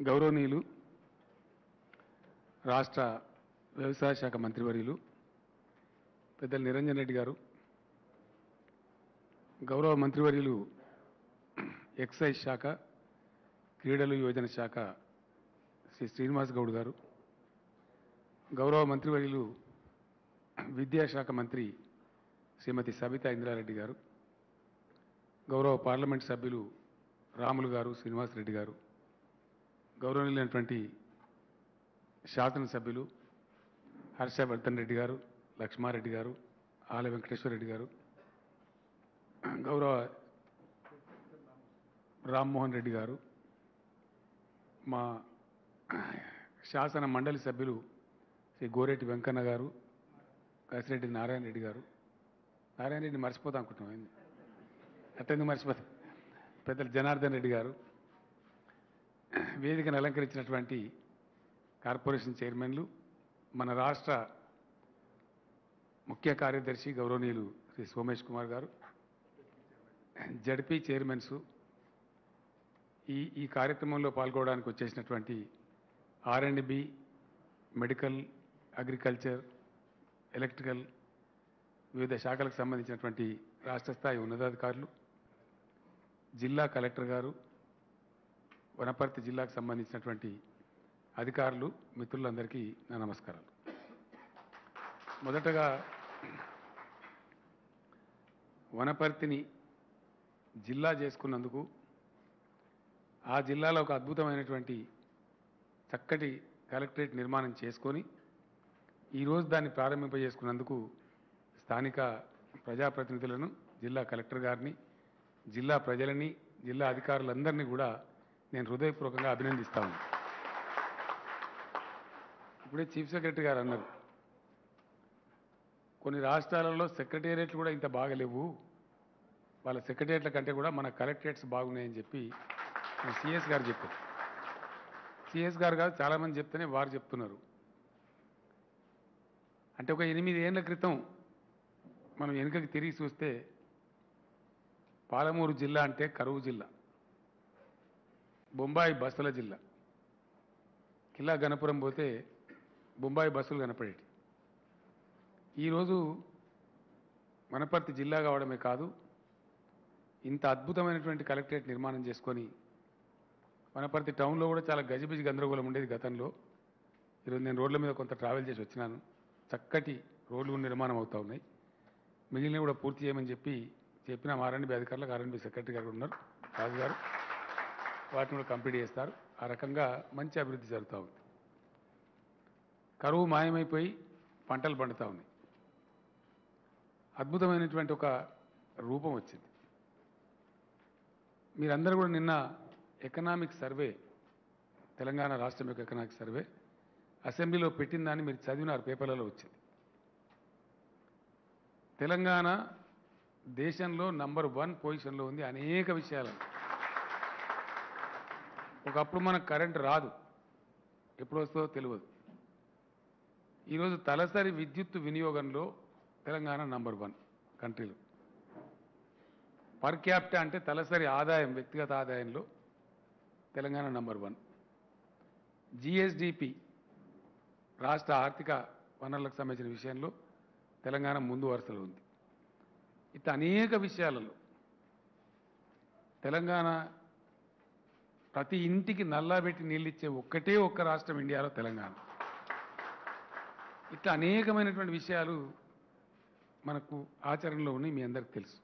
గౌరవనీయులు రాష్ట్ర వ్యవసాయ శాఖ మంత్రివర్యులు పెద్దలు నిరంజన్ రెడ్డి గారు గౌరవ మంత్రివర్యులు ఎక్సైజ్ శాఖ క్రీడలు యువజన శాఖ శ్రీ శ్రీనివాస్ గౌడ్ గారు గౌరవ మంత్రివర్యులు విద్యాశాఖ మంత్రి శ్రీమతి సబితా ఇంద్రారెడ్డి గారు గౌరవ పార్లమెంట్ సభ్యులు రాములు గారు శ్రీనివాసరెడ్డి గారు గౌరవనీయులైనటువంటి శాసనసభ్యులు హర్షవర్ధన్ రెడ్డి గారు లక్ష్మారెడ్డి గారు ఆల వెంకటేశ్వర రెడ్డి గారు గౌరవ రామ్మోహన్ రెడ్డి గారు మా శాసన మండలి సభ్యులు శ్రీ గోరెడ్డి వెంకన్న గారు కసిరెడ్డి నారాయణ రెడ్డి గారు నారాయణ రెడ్డి మర్చిపోతా అనుకుంటున్నాం ఏంది అట్టెందుకు మర్చిపోతా పెద్దలు జనార్దన్ రెడ్డి గారు వేదికను అలంకరించినటువంటి కార్పొరేషన్ చైర్మన్లు మన రాష్ట్ర ముఖ్య కార్యదర్శి గౌరవనీయులు శ్రీ సోమేష్ కుమార్ గారు జడ్పీ చైర్మన్స్ ఈ ఈ కార్యక్రమంలో పాల్గొనడానికి వచ్చేసినటువంటి R and B medical agriculture electrical వివిధ శాఖలకు సంబంధించినటువంటి రాష్ట్ర స్థాయి ఉన్నతాధికారులు జిల్లా కలెక్టర్ గారు వనపర్తి జిల్లాకు సంబంధించినటువంటి అధికారులు మిత్రులందరికీ నా నమస్కారాలు మొదటగా వనపర్తిని జిల్లా చేసుకున్నందుకు ఆ జిల్లాలో ఒక అద్భుతమైనటువంటి చక్కటి కలెక్టరేట్ నిర్మాణం చేసుకొని ఈరోజు దాన్ని ప్రారంభింపజేసుకున్నందుకు స్థానిక ప్రజాప్రతినిధులను జిల్లా కలెక్టర్ గారిని జిల్లా ప్రజలని జిల్లా అధికారులందరినీ కూడా నేను హృదయపూర్వకంగా అభినందిస్తాను ఇప్పుడే చీఫ్ సెక్రటరీ గారు అన్నారు కొన్ని రాష్ట్రాలలో సెక్రటేరియట్లు కూడా ఇంత బాగలేవు వాళ్ళ సెక్రటేరియట్ల కంటే కూడా మన కలెక్టరేట్స్ బాగున్నాయని చెప్పి సిఎస్ గారు చెప్పారు సిఎస్ గారు కాదు చాలామంది చెప్తేనే వారు చెప్తున్నారు అంటే ఒక ఎనిమిది ఏళ్ల క్రితం మనం వెనుకకి తిరిగి చూస్తే పాలమూరు జిల్లా అంటే కరువు జిల్లా బొంబాయి బస్సుల జిల్లా కిల్లా గణపురం పోతే బొంబాయి బస్సులు కనపడేటి ఈరోజు వనపర్తి జిల్లా కావడమే కాదు ఇంత అద్భుతమైనటువంటి కలెక్టరేట్ నిర్మాణం చేసుకొని వనపర్తి టౌన్లో కూడా చాలా గజిబిజి గందరగోళం ఉండేది గతంలో ఈరోజు నేను రోడ్ల మీద కొంత ట్రావెల్ చేసి వచ్చినాను చక్కటి రోడ్లు కూడా నిర్మాణం అవుతా ఉన్నాయి మిగిలినవి కూడా పూర్తి చేయమని చెప్పి చెప్పిన ఆర్ఎండ్బి అధికారులకు ఆర్ఎండ్బి సెక్రటరీ గారు ఉన్నారు రాజు గారు వాటిని కూడా కంప్లీట్ చేస్తారు ఆ రకంగా మంచి అభివృద్ధి జరుగుతూ ఉంది కరువు మాయమైపోయి పంటలు పండుతూ ఉన్నాయి అద్భుతమైనటువంటి ఒక రూపం వచ్చింది మీరందరూ కూడా నిన్న ఎకనామిక్ సర్వే తెలంగాణ రాష్ట్రం యొక్క ఎకనామిక్ సర్వే అసెంబ్లీలో పెట్టిన దాన్ని మీరు చదివినారు పేపర్లలో వచ్చింది తెలంగాణ దేశంలో నంబర్ వన్ పొజిషన్లో ఉంది అనేక విషయాలు ఒకప్పుడు మనకు కరెంట్ రాదు ఎప్పుడు వస్తుందో తెలియదు ఈరోజు తలసరి విద్యుత్ వినియోగంలో తెలంగాణ నంబర్ వన్ కంట్రీలో పర్ క్యాపిటా అంటే తలసరి ఆదాయం వ్యక్తిగత ఆదాయంలో తెలంగాణ నంబర్ వన్ జిఎస్డిపి రాష్ట్ర ఆర్థిక వనరులకు సంబంధించిన విషయంలో తెలంగాణ ముందు వరుసలో ఉంది ఇట్లా అనేక విషయాలలో తెలంగాణ ప్రతి ఇంటికి నల్లాబెట్టి నీళ్ళు ఇచ్చే ఒక్కటే ఒక్క రాష్ట్రం ఇండియాలో తెలంగాణ ఇట్లా అనేకమైనటువంటి విషయాలు మనకు ఆచరణలో ఉన్నాయి మీ అందరికి తెలుసు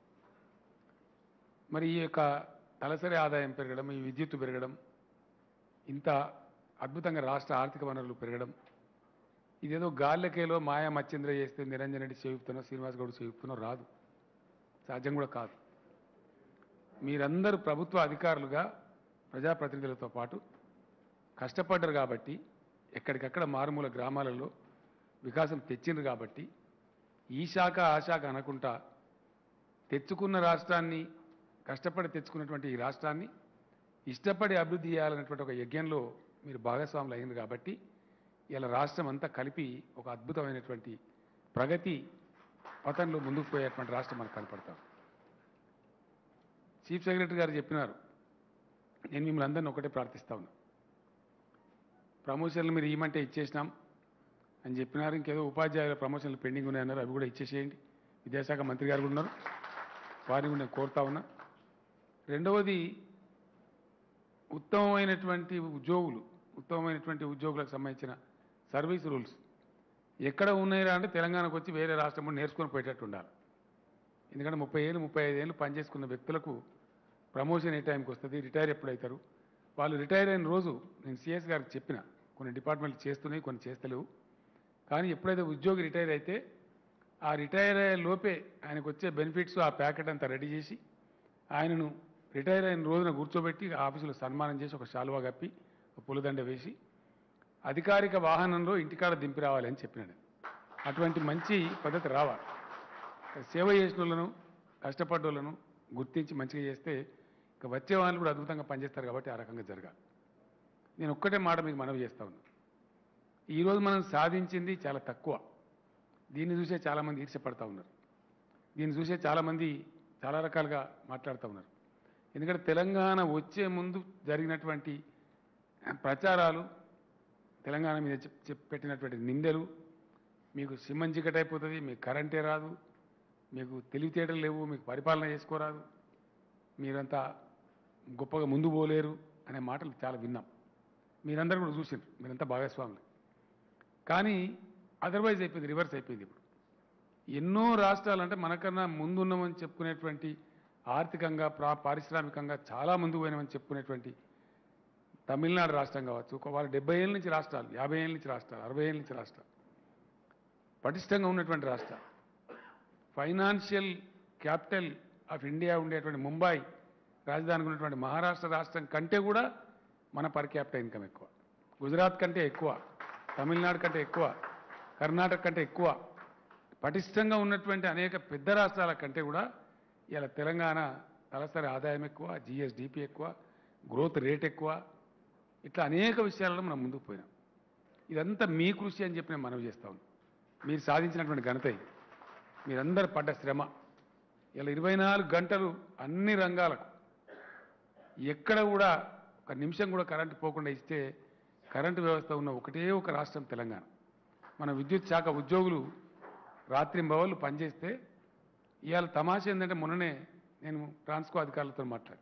మరి ఈ యొక్క తలసరి ఆదాయం పెరగడం ఈ విద్యుత్తు పెరగడం ఇంత అద్భుతంగా రాష్ట్ర ఆర్థిక వనరులు పెరగడం ఇదేదో గాల్లకేలో మాయా మచ్చింద్ర చేస్తే నిరంజన్ రెడ్డి చేయుపుతున్నో శ్రీనివాస్ గౌడ్ చేయుపుతున్నో రాదు సాధ్యం కూడా కాదు మీరందరూ ప్రభుత్వ అధికారులుగా ప్రజాప్రతినిధులతో పాటు కష్టపడ్డారు కాబట్టి ఎక్కడికక్కడ మారుమూల గ్రామాలలో వికాసం తెచ్చిండ్రు కాబట్టి ఈ శాఖ ఆ శాఖ అనకుండా తెచ్చుకున్న రాష్ట్రాన్ని కష్టపడి తెచ్చుకున్నటువంటి ఈ రాష్ట్రాన్ని ఇష్టపడి అభివృద్ధి చేయాలన్నటువంటి ఒక యజ్ఞంలో మీరు భాగస్వాములు అయింది కాబట్టి ఇలా రాష్ట్రం అంతా కలిపి ఒక అద్భుతమైనటువంటి ప్రగతి పథంలో ముందుకు పోయేటువంటి రాష్ట్రం మనకు కనపడతాం చీఫ్ సెక్రటరీ గారు చెప్పినారు నేను మిమ్మల్ని అందరినీ ఒకటే ప్రార్థిస్తా ఉన్నా ప్రమోషన్లు మీరు ఇవ్వమంటే ఇచ్చేసినాం అని చెప్పినారు ఇంకేదో ఉపాధ్యాయుల ప్రమోషన్లు పెండింగ్ ఉన్నాయన్నారు అవి కూడా ఇచ్చేసేయండి విద్యాశాఖ మంత్రి గారు కూడా ఉన్నారు వారిని కూడా నేను కోరుతా ఉన్నా రెండవది ఉత్తమమైనటువంటి ఉద్యోగులు ఉత్తమమైనటువంటి ఉద్యోగులకు సంబంధించిన సర్వీస్ రూల్స్ ఎక్కడ ఉన్నాయిరా అంటే తెలంగాణకు వచ్చి వేరే రాష్ట్రం నుండి నేర్చుకొని పోయేటట్టు ఉండాలి ఎందుకంటే ముప్పై ఏళ్ళు ముప్పై ఐదు ఏళ్ళు పనిచేసుకున్న వ్యక్తులకు ప్రమోషన్ ఏ టైంకి వస్తుంది రిటైర్ ఎప్పుడు అవుతారు వాళ్ళు రిటైర్ అయిన రోజు నేను సిఎస్ గారికి చెప్పిన కొన్ని డిపార్ట్మెంట్లు చేస్తున్నాయి కొన్ని చేస్తలేవు కానీ ఎప్పుడైతే ఉద్యోగి రిటైర్ అయితే ఆ రిటైర్ అయ్యే లోపే ఆయనకు వచ్చే బెనిఫిట్స్ ఆ ప్యాకెట్ అంతా రెడీ చేసి ఆయనను రిటైర్ అయిన రోజున కూర్చోబెట్టి ఆఫీసులో సన్మానం చేసి ఒక శాలువా కప్పి ఒక పూలదండ వేసి అధికారిక వాహనంలో ఇంటికాడ దింపి రావాలి అని చెప్పినాడు అటువంటి మంచి పద్ధతి రావాలి సేవ చేసిన వాళ్ళను కష్టపడ్డోళ్ళను గుర్తించి మంచిగా చేస్తే ఇక వచ్చే వాళ్ళు కూడా అద్భుతంగా పనిచేస్తారు కాబట్టి ఆ రకంగా జరగాలి నేను ఒక్కటే మాట మీకు మనవి చేస్తా ఉన్నా ఈరోజు మనం సాధించింది చాలా తక్కువ దీన్ని చూసే చాలామంది ఈర్ష్యపడతా ఉన్నారు దీన్ని చూసే చాలామంది చాలా రకాలుగా మాట్లాడుతూ ఉన్నారు ఎందుకంటే తెలంగాణ వచ్చే ముందు జరిగినటువంటి ప్రచారాలు తెలంగాణ మీద చెప్- చెప్- పెట్టినటువంటి నిందలు మీకు సిమ్మం చీకటి అయిపోతుంది మీకు కరెంటే రాదు మీకు తెలివితేటలు లేవు మీకు పరిపాలన చేసుకోరాదు మీరంతా గొప్పగా ముందు పోలేరు అనే మాటలు చాలా విన్నాం మీరందరూ కూడా చూసారు మీరంతా భాగస్వాములు కానీ అదర్వైజ్ అయిపోయింది రివర్స్ అయిపోయింది ఇప్పుడు ఎన్నో రాష్ట్రాలు అంటే మనకన్నా ముందున్నామని చెప్పుకునేటువంటి ఆర్థికంగా ప్రా పారిశ్రామికంగా చాలా ముందు పోయినామని చెప్పుకునేటువంటి తమిళనాడు రాష్ట్రం కావచ్చు ఒక వాళ్ళు డెబ్బై ఏళ్ళ నుంచి రాష్ట్రాలు యాభై ఏళ్ళ నుంచి రాష్ట్రాలు అరవై ఏళ్ళ నుంచి రాష్ట్రాలు పటిష్టంగా ఉన్నటువంటి రాష్ట్రాలు ఫైనాన్షియల్ క్యాపిటల్ ఆఫ్ ఇండియా ఉండేటువంటి ముంబై రాజధానికి ఉన్నటువంటి మహారాష్ట్ర రాష్ట్రం కంటే కూడా మన పర్ క్యాపిటల్ ఇన్కమ్ ఎక్కువ గుజరాత్ కంటే ఎక్కువ తమిళనాడు కంటే ఎక్కువ కర్ణాటక కంటే ఎక్కువ పటిష్టంగా ఉన్నటువంటి అనేక పెద్ద రాష్ట్రాల కంటే కూడా ఇలా తెలంగాణ తలసరి ఆదాయం ఎక్కువ జిఎస్డిపి ఎక్కువ గ్రోత్ రేట్ ఎక్కువ ఇట్లా అనేక విషయాలలో మనం ముందుకు పోయినాం ఇదంతా మీ కృషి అని చెప్పి నేను మనవి చేస్తా ఉన్నాను మీరు సాధించినటువంటి ఘనత ఇది మీరందరూ పడ్డ శ్రమ ఇలా ఇరవై నాలుగు గంటలు అన్ని రంగాలకు ఎక్కడ కూడా ఒక నిమిషం కూడా కరెంటు పోకుండా ఇస్తే కరెంటు వ్యవస్థ ఉన్న ఒకటే ఒక రాష్ట్రం తెలంగాణ మన విద్యుత్ శాఖ ఉద్యోగులు రాత్రింబవళ్ళు పనిచేస్తే ఇవాళ తమాషా ఏంటంటే మొన్ననే నేను ట్రాన్స్కో అధికారులతో మాట్లాడి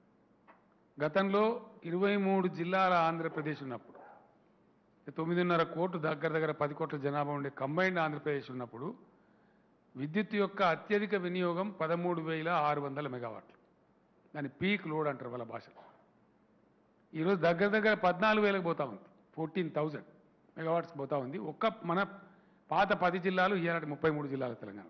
గతంలో ఇరవై మూడు జిల్లాల ఆంధ్రప్రదేశ్ ఉన్నప్పుడు తొమ్మిదిన్నర కోట్లు దగ్గర దగ్గర పది కోట్ల జనాభా ఉండే కంబైన్డ్ ఆంధ్రప్రదేశ్ ఉన్నప్పుడు విద్యుత్ యొక్క అత్యధిక వినియోగం పదమూడు వేల ఆరు వందల మెగావాట్లు దాని పీక్ లోడ్ అంటారు వాళ్ళ భాషలో ఈరోజు దగ్గర దగ్గర పద్నాలుగు వేలకు పోతా ఉంది ఫోర్టీన్ థౌజండ్ మెగావాట్స్కి పోతా ఉంది ఒక్క మన పాత పది జిల్లాలు ఇయ్యాలంటే ముప్పై మూడు జిల్లాలు తెలంగాణ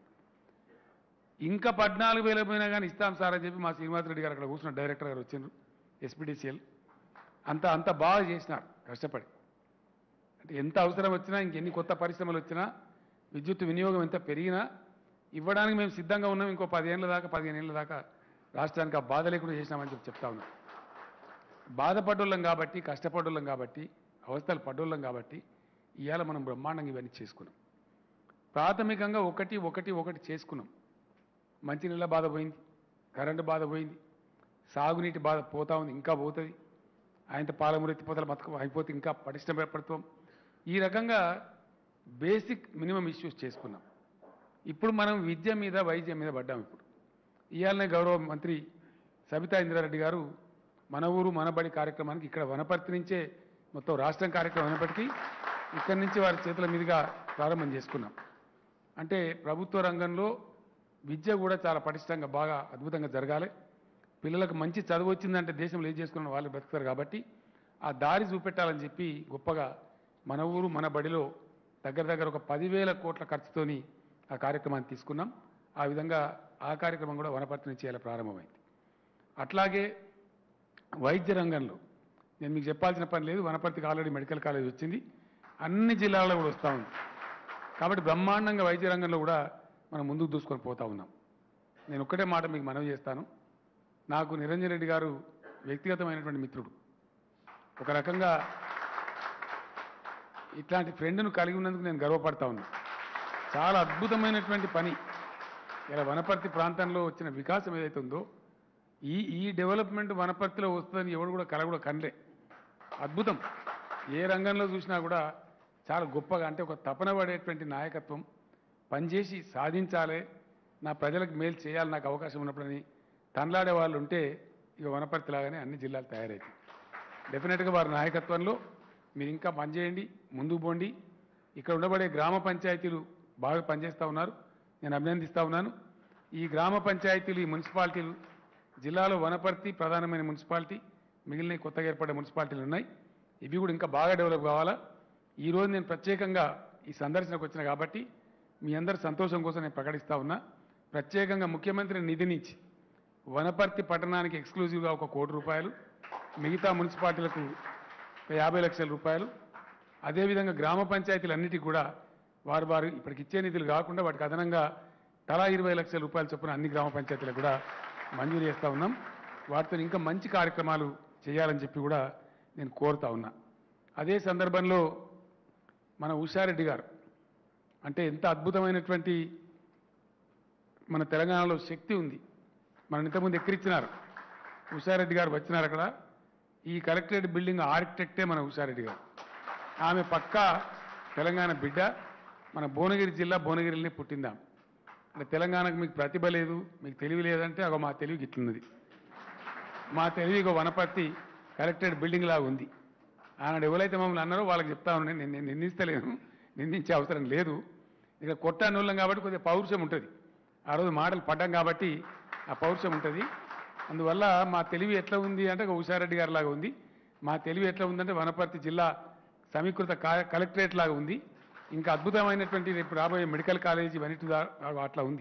ఇంకా పద్నాలుగు వేలకు పోయినా కానీ ఇస్తాం సార్ అని చెప్పి మా శ్రీనివాస్ రెడ్డి గారు అక్కడ కూర్చున్న డైరెక్టర్ గారు వచ్చిండ్రు ఎస్పీడీసీఎల్ అంత అంత బాగా చేసినారు కష్టపడి అంటే ఎంత అవసరం వచ్చినా ఇంకెన్ని కొత్త పరిశ్రమలు వచ్చినా విద్యుత్ వినియోగం ఎంత పెరిగినా ఇవ్వడానికి మేము సిద్ధంగా ఉన్నాం ఇంకో పదిహేనుల దాకా పదిహేను ఏళ్ళ దాకా రాష్ట్రానికి ఆ బాధ లేకుండా చేసినామని చెప్పి చెప్తా ఉన్నాం బాధపడ్డోళ్ళం కాబట్టి కష్టపడ్డోళ్ళం కాబట్టి అవస్థలు పడ్డోళ్ళం కాబట్టి ఇవాళ మనం బ్రహ్మాండంగా ఇవన్నీ చేసుకున్నాం ప్రాథమికంగా ఒకటి ఒకటి ఒకటి చేసుకున్నాం మంచినీళ్ళ బాధ పోయింది కరెంటు బాధ పోయింది సాగునీటి బాధ పోతా ఉంది ఇంకా పోతుంది ఆయనతో పాలమూరు ఎత్తిపోతల బతకం అయిపోతే ఇంకా పటిష్టపడతాం ఈ రకంగా బేసిక్ మినిమం ఇష్యూస్ చేసుకున్నాం ఇప్పుడు మనం విద్య మీద వైద్యం మీద పడ్డాం ఇప్పుడు ఇవాళనే గౌరవ మంత్రి సబితా ఇంద్రారెడ్డి గారు మన ఊరు మన బడి కార్యక్రమానికి ఇక్కడ వనపర్తి నుంచే మొత్తం రాష్ట్రం కార్యక్రమం అయినప్పటికీ ఇక్కడి నుంచి వారి చేతుల మీదుగా ప్రారంభం చేసుకున్నాం అంటే ప్రభుత్వ రంగంలో విద్య కూడా చాలా పటిష్టంగా బాగా అద్భుతంగా జరగాలి పిల్లలకు మంచి చదువు వచ్చిందంటే దేశంలో ఏం చేసుకున్న వాళ్ళు బ్రతుకుతారు కాబట్టి ఆ దారి చూపెట్టాలని చెప్పి గొప్పగా మన ఊరు మన బడిలో దగ్గర దగ్గర ఒక పదివేల కోట్ల ఖర్చుతోని ఆ కార్యక్రమాన్ని తీసుకున్నాం ఆ విధంగా ఆ కార్యక్రమం కూడా వనపర్తి నుంచి ఇలా ప్రారంభమైంది అట్లాగే వైద్య రంగంలో నేను మీకు చెప్పాల్సిన పని లేదు వనపర్తికి ఆల్రెడీ మెడికల్ కాలేజ్ వచ్చింది అన్ని జిల్లాల్లో కూడా వస్తూ ఉంది కాబట్టి బ్రహ్మాండంగా వైద్య రంగంలో కూడా మనం ముందుకు దూసుకొని పోతా ఉన్నాం నేను ఒక్కటే మాట మీకు మనవి చేస్తాను నాకు నిరంజన్ రెడ్డి గారు వ్యక్తిగతమైనటువంటి మిత్రుడు ఒక రకంగా ఇట్లాంటి ఫ్రెండ్ను కలిగి ఉన్నందుకు నేను గర్వపడతా ఉన్నా చాలా అద్భుతమైనటువంటి పని ఇలా వనపర్తి ప్రాంతంలో వచ్చిన వికాసం ఏదైతే ఉందో ఈ ఈ డెవలప్మెంట్ వనపర్తిలో వస్తుందని ఎవడు కూడా కల కూడా కనలే అద్భుతం ఏ రంగంలో చూసినా కూడా చాలా గొప్పగా అంటే ఒక తపన పడేటువంటి నాయకత్వం పనిచేసి సాధించాలి నా ప్రజలకు మేలు చేయాలి నాకు అవకాశం ఉన్నప్పుడని తనలాడే వాళ్ళు ఉంటే ఇక వనపర్తిలాగానే అన్ని జిల్లాలు తయారవుతాయి డెఫినెట్గా వారి నాయకత్వంలో మీరు ఇంకా పనిచేయండి ముందుకు పోండి ఇక్కడ ఉండబడే గ్రామ పంచాయతీలు బాగా పనిచేస్తూ ఉన్నారు నేను అభినందిస్తూ ఉన్నాను ఈ గ్రామ పంచాయతీలు ఈ మున్సిపాలిటీలు జిల్లాలో వనపర్తి ప్రధానమైన మున్సిపాలిటీ మిగిలిన కొత్తగా ఏర్పడే మున్సిపాలిటీలు ఉన్నాయి ఇవి కూడా ఇంకా బాగా డెవలప్ కావాలా ఈరోజు నేను ప్రత్యేకంగా ఈ సందర్శనకు వచ్చిన కాబట్టి మీ అందరి సంతోషం కోసం నేను ప్రకటిస్తా ఉన్నా ప్రత్యేకంగా ముఖ్యమంత్రి నిధి నుంచి వనపర్తి పట్టణానికి ఎక్స్క్లూజివ్గా ఒక కోటి రూపాయలు మిగతా మున్సిపాలిటీలకు ఒక యాభై లక్షల రూపాయలు అదేవిధంగా గ్రామ పంచాయతీలన్నిటికీ కూడా వారు వారు ఇప్పటికి ఇచ్చే నిధులు కాకుండా వాటికి అదనంగా తలా ఇరవై లక్షల రూపాయల చొప్పున అన్ని గ్రామ పంచాయతీలకు కూడా మంజూరు చేస్తూ ఉన్నాం వాటితో ఇంకా మంచి కార్యక్రమాలు చేయాలని చెప్పి కూడా నేను కోరుతా ఉన్నా అదే సందర్భంలో మన ఉషారెడ్డి గారు అంటే ఎంత అద్భుతమైనటువంటి మన తెలంగాణలో శక్తి ఉంది మనం ఇంతకుముందు ఎక్కిరించినారు ఉషారెడ్డి గారు వచ్చినారు అక్కడ ఈ కలెక్టరేట్ బిల్డింగ్ ఆర్కిటెక్టే మన ఉషారెడ్డి గారు ఆమె పక్కా తెలంగాణ బిడ్డ మన భువనగిరి జిల్లా భువనగిరిలోనే పుట్టిందాం అంటే తెలంగాణకు మీకు ప్రతిభ లేదు మీకు తెలివి లేదంటే అగో మా తెలివికి ఇట్లున్నది మా తెలివి ఇగో వనపర్తి కలెక్టరేట్ బిల్డింగ్ లాగా ఉంది ఆనాడు ఎవరైతే మమ్మల్ని అన్నారో వాళ్ళకి చెప్తా ఉన్నాను నేను నేను నిందిస్తలేను నిందించే అవసరం లేదు ఇక కొట్టానుల్లం కాబట్టి కొద్దిగా పౌరుషం ఉంటుంది ఆ రోజు మాటలు పడ్డాం కాబట్టి ఆ పౌరుషం ఉంటుంది అందువల్ల మా తెలివి ఎట్లా ఉంది అంటే ఒక ఉషారెడ్డి గారి లాగా ఉంది మా తెలివి ఎట్లా ఉందంటే వనపర్తి జిల్లా సమీకృత కా- కలెక్టరేట్ లాగా ఉంది ఇంకా అద్భుతమైనటువంటి రేపు రాబోయే మెడికల్ కాలేజీ ఇవన్నిటి దా- అట్లా ఉంది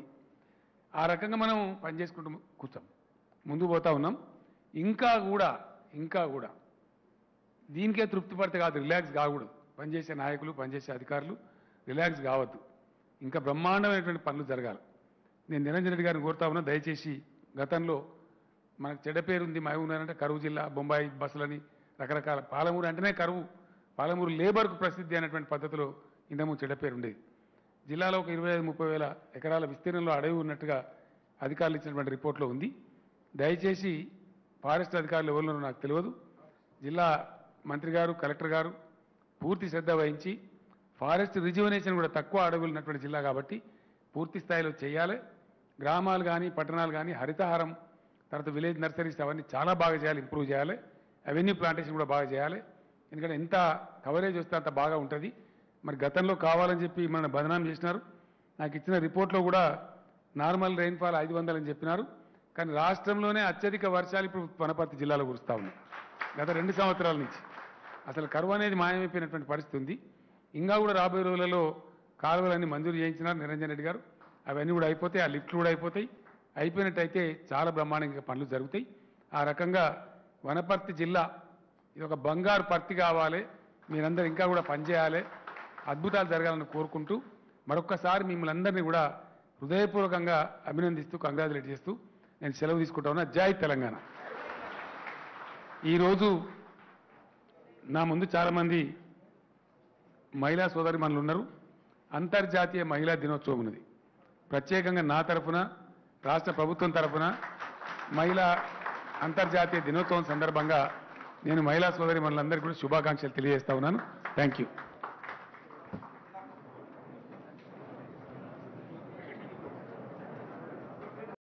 ఆ రకంగా మనం పనిచేసుకుంటూ కూర్చోం ముందుకు పోతా ఉన్నాం ఇంకా కూడా ఇంకా కూడా దీనికే తృప్తి పడితే కాదు రిలాక్స్ కాకూడదు పనిచేసే నాయకులు పనిచేసే అధికారులు రిలాక్స్ కావద్దు ఇంకా బ్రహ్మాండమైనటువంటి పనులు జరగాలి నేను నిరంజన్ రెడ్డి గారిని కోరుతా ఉన్నా దయచేసి గతంలో మనకు చెడ్డ పేరు ఉంది మహబూబ్ అంటే కరువు జిల్లా బొంబాయి బస్సులని రకరకాల పాలమూరు అంటేనే కరువు పాలమూరు లేబర్కు ప్రసిద్ధి అనేటువంటి పద్ధతిలో ఇంతకుముందు చెడ్డ పేరు ఉండేది జిల్లాలో ఒక ఇరవై ఐదు ముప్పై వేల ఎకరాల విస్తీర్ణంలో అడవి ఉన్నట్టుగా అధికారులు ఇచ్చినటువంటి రిపోర్ట్లో ఉంది దయచేసి ఫారెస్ట్ అధికారులు ఎవరున్నారో నాకు తెలియదు జిల్లా మంత్రి గారు కలెక్టర్ గారు పూర్తి శ్రద్ధ వహించి ఫారెస్ట్ రిజ్యువనేషన్ కూడా తక్కువ అడవులు ఉన్నటువంటి జిల్లా కాబట్టి పూర్తి స్థాయిలో చేయాలి గ్రామాలు కానీ పట్టణాలు కానీ హరితహారం తర్వాత విలేజ్ నర్సరీస్ అవన్నీ చాలా బాగా చేయాలి ఇంప్రూవ్ చేయాలి అవెన్యూ ప్లాంటేషన్ కూడా బాగా చేయాలి ఎందుకంటే ఎంత కవరేజ్ వస్తే అంత బాగా ఉంటుంది మరి గతంలో కావాలని చెప్పి మన బదనాం చేసినారు నాకు ఇచ్చిన రిపోర్ట్లో కూడా నార్మల్ రెయిన్ఫాల్ ఐదు వందలు అని చెప్పినారు కానీ రాష్ట్రంలోనే అత్యధిక వర్షాలు ఇప్పుడు వనపర్తి జిల్లాలో కురుస్తా ఉన్నాయి గత రెండు సంవత్సరాల నుంచి అసలు కరువు అనేది మాయమైపోయినటువంటి పరిస్థితి ఉంది ఇంకా కూడా రాబోయే రోజులలో కాలువలన్నీ మంజూరు చేయించినారు నిరంజన్ రెడ్డి గారు అవన్నీ కూడా అయిపోతాయి ఆ లిఫ్ట్లు కూడా అయిపోతాయి అయిపోయినట్టయితే చాలా బ్రహ్మాండంగా పనులు జరుగుతాయి ఆ రకంగా వనపర్తి జిల్లా ఇది ఒక బంగారు పర్తి కావాలి మీరందరూ ఇంకా కూడా పనిచేయాలి అద్భుతాలు జరగాలని కోరుకుంటూ మరొక్కసారి మిమ్మల్ని అందరినీ కూడా హృదయపూర్వకంగా అభినందిస్తూ కంగ్రాచులేట్ చేస్తూ నేను సెలవు తీసుకుంటా ఉన్నా జై తెలంగాణ ఈరోజు నా ముందు చాలామంది మహిళా సోదరి మనలు ఉన్నారు అంతర్జాతీయ మహిళా దినోత్సవం ఉన్నది ప్రత్యేకంగా నా తరఫున రాష్ట్ర ప్రభుత్వం తరఫున మహిళా అంతర్జాతీయ దినోత్సవం సందర్భంగా నేను మహిళా సోదరి మనందరికీ కూడా శుభాకాంక్షలు తెలియజేస్తా ఉన్నాను థ్యాంక్ యూ